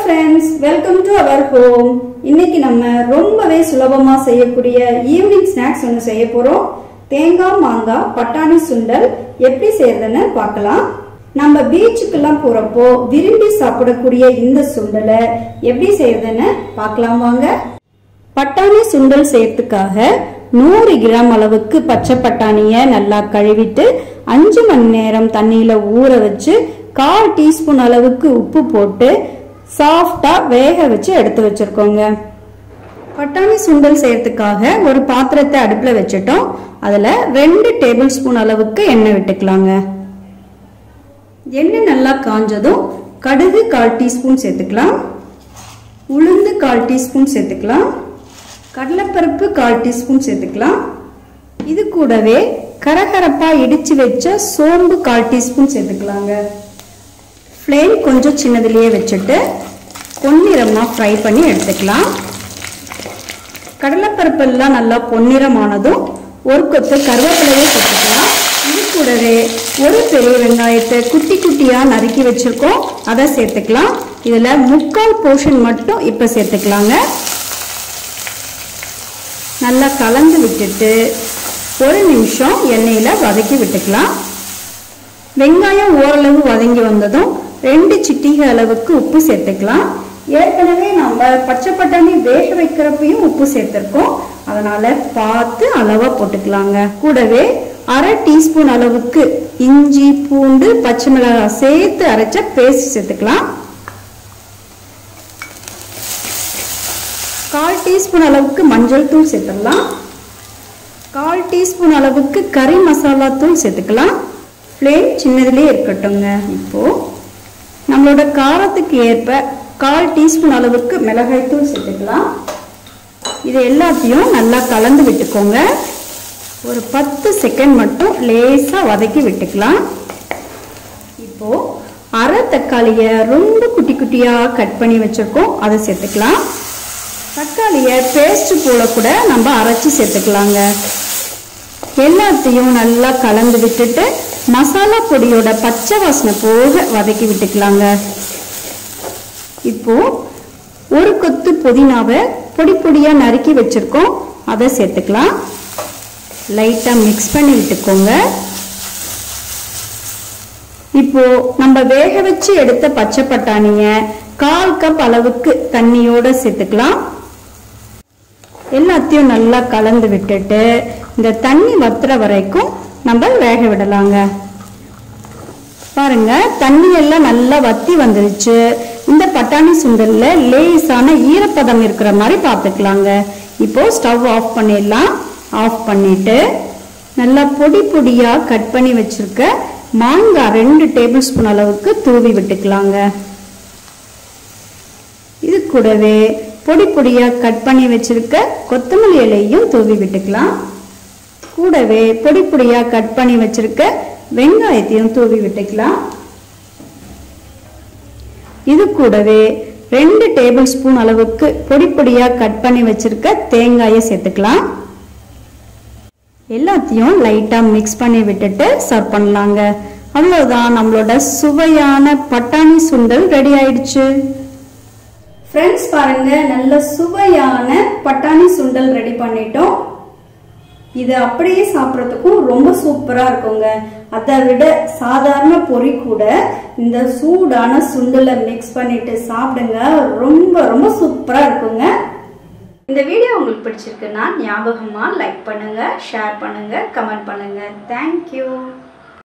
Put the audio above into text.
friends welcome to our home இன்னைக்கு நம்ம ரொம்பவே சுலபமா செய்யக்கூடிய ஈவினிங் ஸ்நாக்ஸ் ஒன்று செய்ய போறோம் தேங்காய் மாங்காய் பட்டாணி சுண்டல் எப்படி செய்யறதுன்னு பார்க்கலாம் நம்ம பீச்சுக்கெல்லாம் போறப்போ விரும்பி சாப்பிடக்கூடிய இந்த சுண்டலை எப்படி செய்யறதுன்னு பார்க்கலாம் வாங்க பட்டாணி சுண்டல் செய்யறதுக்காக நூறு கிராம் அளவுக்கு பச்சை பட்டாணியை நல்லா கழுவிட்டு அஞ்சு மணி நேரம் தண்ணியில ஊற வச்சு கால் டீஸ்பூன் அளவுக்கு உப்பு போட்டு சாஃப்டா வேக வச்சு எடுத்து வச்சிருக்கோங்க பட்டாணி சுண்டல் செய்யறதுக்காக ஒரு பாத்திரத்தை அடுப்புல வச்சுட்டோம் அதுல ரெண்டு டேபிள் ஸ்பூன் அளவுக்கு எண்ணெய் விட்டுக்கலாங்க எண்ணெய் நல்லா காஞ்சதும் கடுகு கால் டீஸ்பூன் சேர்த்துக்கலாம் உளுந்து கால் டீஸ்பூன் சேர்த்துக்கலாம் கடலைப்பருப்பு கால் டீஸ்பூன் சேர்த்துக்கலாம் இது கூடவே கரகரப்பா இடிச்சு வச்ச சோம்பு கால் டீஸ்பூன் சேர்த்துக்கலாங்க ஃப்ளேம் கொஞ்சம் சின்னதுலேயே வச்சுட்டு பொன்னிறமாக ஃப்ரை பண்ணி எடுத்துக்கலாம் கடலைப்பருப்பெல்லாம் நல்லா பொன்னிறமானதும் ஒரு கொத்து கருவேப்பிலையே சேர்த்துக்கலாம் இது கூடவே ஒரு பெரிய வெங்காயத்தை குட்டி குட்டியாக நறுக்கி வச்சுருக்கோம் அதை சேர்த்துக்கலாம் இதில் முக்கால் போர்ஷன் மட்டும் இப்போ சேர்த்துக்கலாங்க நல்லா கலந்து விட்டுட்டு ஒரு நிமிஷம் எண்ணெயில் வதக்கி விட்டுக்கலாம் வெங்காயம் ஓரளவு வதங்கி வந்ததும் ரெண்டு சிட்டிகை அளவுக்கு உப்பு சேர்த்துக்கலாம் ஏற்கனவே நம்ம பச்சை பட்டாணி வேக வைக்கிறப்பையும் உப்பு சேர்த்துருக்கோம் அதனால பார்த்து அளவா போட்டுக்கலாங்க கூடவே அரை டீஸ்பூன் அளவுக்கு இஞ்சி பூண்டு பச்சை மிளகாய் சேர்த்து அரைச்ச பேஸ்ட் சேர்த்துக்கலாம் கால் டீஸ்பூன் அளவுக்கு மஞ்சள் தூள் சேர்த்துடலாம் கால் டீஸ்பூன் அளவுக்கு கறி மசாலா தூள் சேர்த்துக்கலாம் ஃப்ளேம் சின்னதுலேயே இருக்கட்டுங்க இப்போ நம்மளோட காரத்துக்கு ஏற்ப கால் டீஸ்பூன் அளவுக்கு மிளகாய் தூள் சேர்த்துக்கலாம் இது எல்லாத்தையும் நல்லா கலந்து விட்டுக்கோங்க ஒரு பத்து செகண்ட் மட்டும் லேசாக வதக்கி விட்டுக்கலாம் இப்போ அரை தக்காளியை ரொம்ப குட்டி குட்டியாக கட் பண்ணி வச்சுருக்கோம் அதை சேர்த்துக்கலாம் தக்காளியை பேஸ்ட் போல கூட நம்ம அரைச்சி சேர்த்துக்கலாங்க எல்லாத்தையும் நல்லா கலந்து விட்டுட்டு மசாலா பொடியோட பச்சை வாசனை போக வதக்கி விட்டுக்கலாங்க இப்போ ஒரு கொத்து புதினாவை பொடி பொடியா நறுக்கி வச்சிருக்கோம் அதை சேர்த்துக்கலாம் லைட்டா மிக்ஸ் பண்ணி விட்டுக்கோங்க இப்போ நம்ம வேக வச்சு எடுத்த பச்சை பட்டாணிய கால் கப் அளவுக்கு தண்ணியோட சேர்த்துக்கலாம் எல்லாத்தையும் நல்லா கலந்து விட்டுட்டு இந்த தண்ணி வத்துற வரைக்கும் நம்ம வேக விடலாங்க பாருங்க தண்ணி எல்லாம் நல்லா வத்தி வந்துருச்சு இந்த பட்டாணி சுண்டல்ல லேசான ஈரப்பதம் இருக்கிற மாதிரி பார்த்துக்கலாங்க இப்போ ஸ்டவ் ஆஃப் பண்ணிடலாம் ஆஃப் பண்ணிட்டு நல்லா பொடி பொடியா கட் பண்ணி வச்சிருக்க மாங்காய் ரெண்டு டேபிள் ஸ்பூன் அளவுக்கு தூவி விட்டுக்கலாங்க இது கூடவே பொடி பொடியா கட் பண்ணி வச்சிருக்க கொத்தமல்லி இலையும் தூவி விட்டுக்கலாம் கூடவே பொடி பொடியா கட் பண்ணி வச்சிருக்க வெங்காயத்தையும் தூவி விட்டுக்கலாம் இது கூடவே ரெண்டு டேபிள் ஸ்பூன் அளவுக்கு பொடி பொடியா கட் பண்ணி வச்சிருக்க தேங்காயை சேர்த்துக்கலாம் எல்லாத்தையும் லைட்டா மிக்ஸ் பண்ணி விட்டுட்டு சர்வ் பண்ணலாங்க அவ்வளவுதான் நம்மளோட சுவையான பட்டாணி சுண்டல் ரெடி ஆயிடுச்சு ஃப்ரெண்ட்ஸ் பாருங்க நல்ல சுவையான பட்டாணி சுண்டல் ரெடி பண்ணிட்டோம் இது அப்படியே சாப்பிட்றதுக்கும் ரொம்ப சூப்பரா இருக்குங்க அதை விட சாதாரண பொறி கூட இந்த சூடான சுண்டலை மிக்ஸ் பண்ணிட்டு சாப்பிடுங்க ரொம்ப ரொம்ப சூப்பரா இருக்குங்க இந்த வீடியோ உங்களுக்கு பிடிச்சிருக்குன்னா ஞாபகமா லைக் பண்ணுங்க ஷேர் பண்ணுங்க கமெண்ட் பண்ணுங்க தேங்க்யூ